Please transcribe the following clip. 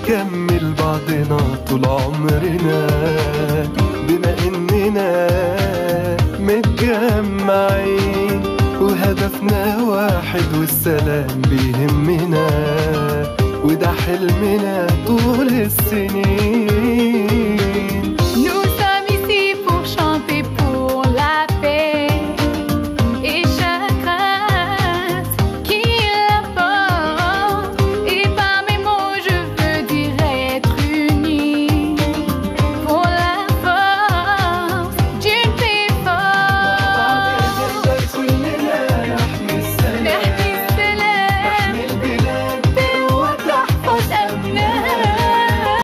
نكمل بعضنا طول عمرنا بما اننا متجمعين وهدفنا واحد والسلام بيهمنا وده حلمنا طول السنين